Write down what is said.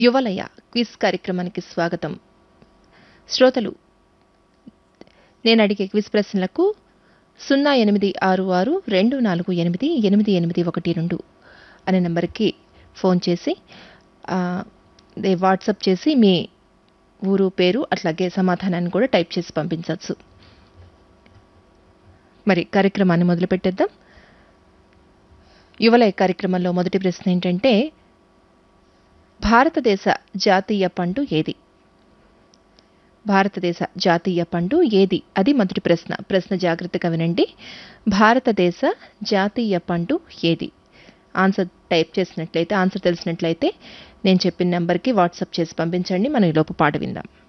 యువలయ quiz కార్యక్రమానికి స్వాగతం శ్రోతలు నేను అడిగే క్విజ్ ప్రశ్నలకు సున్నా ఎనిమిది ఆరు ఆరు రెండు నాలుగు ఎనిమిది ఎనిమిది ఎనిమిది ఒకటి రెండు అనే నెంబర్కి ఫోన్ చేసి ఆ, దే వాట్సప్ చేసి మీ ఊరు పేరు అట్లాగే సమాధానాన్ని కూడా టైప్ చేసి పంపించవచ్చు మరి కార్యక్రమాన్ని మొదలుపెట్టేద్దాం యువలయ కార్యక్రమంలో మొదటి ప్రశ్న ఏంటంటే భారతదేశ జాతీయ పండు ఏది భారతదేశ జాతీయ పండు ఏది అది మొదటి ప్రశ్న ప్రశ్న జాగ్రత్తగా వినండి భారతదేశ జాతీయ పండు ఏది ఆన్సర్ టైప్ చేసినట్లయితే ఆన్సర్ తెలిసినట్లయితే నేను చెప్పిన నెంబర్కి వాట్సాప్ చేసి పంపించండి మనం ఈలోపు పాట విందాం